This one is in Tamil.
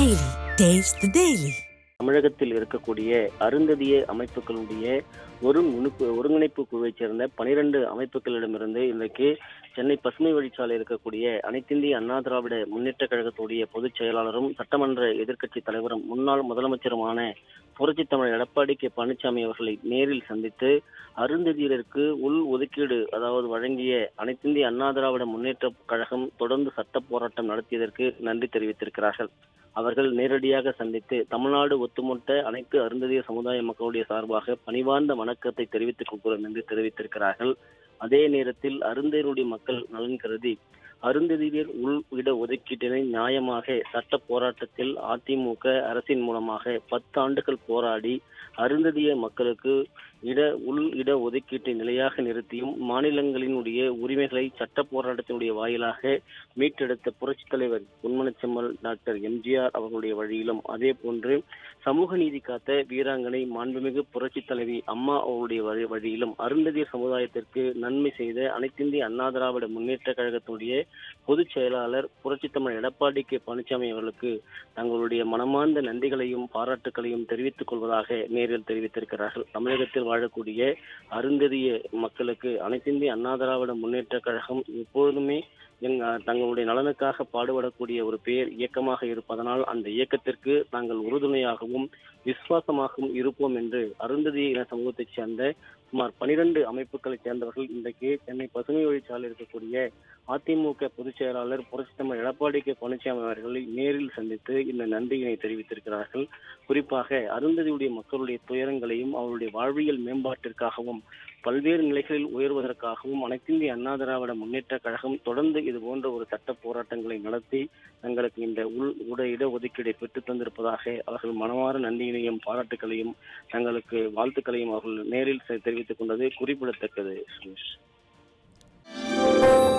Daily. Taste the Daily. தமிழகத்தில் இருக்கக்கூடிய அருந்ததிய அமைப்புகளுடைய ஒருங்கிணைப்பு ஒருங்கிணைப்பு குழுவைச் சேர்ந்த பனிரெண்டு அமைப்புகளிடமிருந்து இன்றைக்கு சென்னை பசுமை வழிச்சாலை இருக்கக்கூடிய அனைத்திந்திய அண்ணா திராவிட முன்னேற்ற கழகத்துடைய பொதுச் செயலாளரும் சட்டமன்ற எதிர்க்கட்சி தலைவரும் முன்னாள் முதலமைச்சருமான புரட்சித் தமிழர் எடப்பாடி கே பழனிசாமி அவர்களை நேரில் சந்தித்து அருந்ததியருக்கு உள் ஒதுக்கீடு அதாவது வழங்கிய அனைத்திந்திய அண்ணா திராவிட முன்னேற்ற கழகம் தொடர்ந்து சட்ட போராட்டம் நடத்தியதற்கு நன்றி தெரிவித்திருக்கிறார்கள் அவர்கள் நேரடியாக சந்தித்து தமிழ்நாடு ஒட்டுமொத்த அனைத்து அருந்ததிய சமுதாய மக்களுடைய சார்பாக பணிவார்ந்த வணக்கத்தை தெரிவித்துக் கொள்கிறோம் என்று தெரிவித்திருக்கிறார்கள் அதே நேரத்தில் அருந்ததியருடைய மக்கள் நலன் கருதி அருந்ததியர் உள் இட ஒதுக்கீட்டினை நியாயமாக சட்ட போராட்டத்தில் அதிமுக அரசின் மூலமாக பத்து ஆண்டுகள் போராடி அருந்ததிய மக்களுக்கு இட உள் இட ஒதுக்கீட்டை நிலையாக நிறுத்தியும் மாநிலங்களினுடைய உரிமைகளை சட்ட போராட்டத்தினுடைய வாயிலாக மீட்டெடுத்த புரட்சித் தலைவர் பொன்மனச்செம்மல் டாக்டர் எம்ஜிஆர் அவர்களுடைய வழியிலும் அதே போன்று சமூக நீதி காத்த வீராங்கனை மாண்புமிகு புரட்சித் தலைவி அம்மா அவருடைய வழி வழியிலும் அருந்ததியர் சமுதாயத்திற்கு நன்மை செய்த அனைத்திந்திய அண்ணா திராவிட முன்னேற்ற கழகத்துடைய பொதுச் செயலாளர் புரட்சித் தமிழர் எடப்பாடி கே பழனிசாமி அவர்களுக்கு தங்களுடைய மனமார்ந்த நன்றிகளையும் பாராட்டுகளையும் தெரிவித்துக் கொள்வதாக நேரில் தெரிவித்திருக்கிறார்கள் தமிழகத்தில் வாழக்கூடிய அருந்ததிய மக்களுக்கு அனைத்திந்திய அண்ணா திராவிட முன்னேற்ற கழகம் எப்பொழுதுமே எங்க தங்களுடைய நலனுக்காக பாடுபடக்கூடிய ஒரு பேர் இயக்கமாக இருப்பதனால் அந்த இயக்கத்திற்கு நாங்கள் உறுதுணையாகவும் விசுவாசமாகவும் இருப்போம் என்று அருந்ததிய இன சமூகத்தைச் சேர்ந்த சுமார் பனிரெண்டு அமைப்புகளைச் சேர்ந்தவர்கள் இன்றைக்கு சென்னை பசுமை வழிச்சாலை இருக்கக்கூடிய அதிமுக பொதுச் செயலாளர் புரட்சித்தமிழ் எடப்பாடி கே பழனிசாமி அவர்களை நேரில் சந்தித்து இந்த நன்றியினை தெரிவித்திருக்கிறார்கள் குறிப்பாக அருந்ததியுடைய மக்களுடைய துயரங்களையும் அவருடைய வாழ்வியல் மேம்பாட்டிற்காகவும் பல்வேறு நிலைகளில் உயர்வதற்காகவும் அனைத்திந்திய அண்ணா திராவிட முன்னேற்ற கழகம் தொடர்ந்து இது போன்ற ஒரு சட்ட போராட்டங்களை நடத்தி தங்களுக்கு இந்த உள் உட இட ஒதுக்கீடை பெற்றுத் தந்திருப்பதாக அவர்கள் மனமாற நன்றியினையும் பாராட்டுகளையும் தங்களுக்கு வாழ்த்துக்களையும் அவர்கள் நேரில் தெரிவித்துக் கொண்டது குறிப்பிடத்தக்கது சுரேஷ்